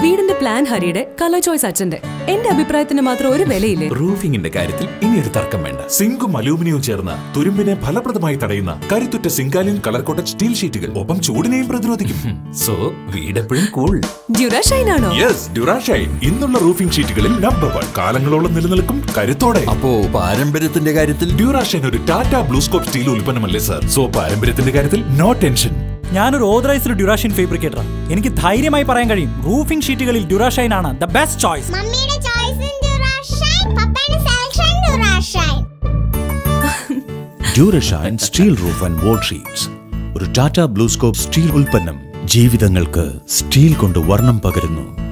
വീടിന്റെ പ്ലാൻ ഹരിയുടെ colour choice അച്ഛന്റെ എന്റെ അഭിപ്രായത്തിന് മാത്രം ഒരു വിലയില്ലേ റൂഫിംഗിന്റെ കാര്യത്തിൽ ഇനി ഒരു തർക്കം വേണ്ട സിങ്കും അലൂമിനിയവും ചേർന്ന് തുരുമ്പിനെ ഫലപ്രദമായി തടയുന്ന കരുത്തുറ്റ സിങ്കാലിൻ കളർ കോട്ടഡ് സ്റ്റീൽ ഷീറ്റുകൾ ഒപ്പം ചൂടിനെയും പ്രതിരോധിക്കും സോ വീടെപ്പോഴും കൂൾ ഡ്യൂറാഷൈൻ ആണോ യെസ് ഡ്യൂറാഷൈൻ ഇന്നുള്ള റൂഫിംഗ് ഷീറ്റുകളിൽ നമ്പർ വൺ കാലങ്ങളോളം നിലനിൽക്കും കരുത്തോടെ അപ്പോ പാരമ്പര്യത്തിന്റെ കാര്യത്തിൽ ഡ്യൂറാഷൈൻ ഒരു ടാറ്റ ബ്ലൂസ്കോപ്പ് സ്റ്റീൽ ഉൽപ്പന്നമല്ലേ സർ സോ പാരമ്പര്യത്തിന്റെ കാര്യത്തിൽ നോ ടെൻഷൻ ഞാനൊരു ഓതറൈസ്ഡ് ഡ്യൂറാഷൈൻ ഫേബ്രിക്കേറ്ററാണ് എനിക്ക് ധൈര്യമായി പറയാൻ കഴിയും റൂഫിംഗ് ഷീറ്റുകളിൽ ഡ്യൂറാഷൈൻ ആണ് ദ ബെസ്റ്റ് ചോയ്സ് മമ്മിയുടെ ചോയ്സ് ഡ്യൂറാഷൈൻ പപ്പയുടെ selection Durashine Durashine steel roof and wall sheets ഒരു ടാറ്റ ബ്ലൂസ്കോപ്പ് സ്റ്റീൽ ഉൽപ്പന്നം ജീവിതങ്ങൾക്ക് സ്റ്റീൽ കൊണ്ട് വർണ്ണം പകരുന്നു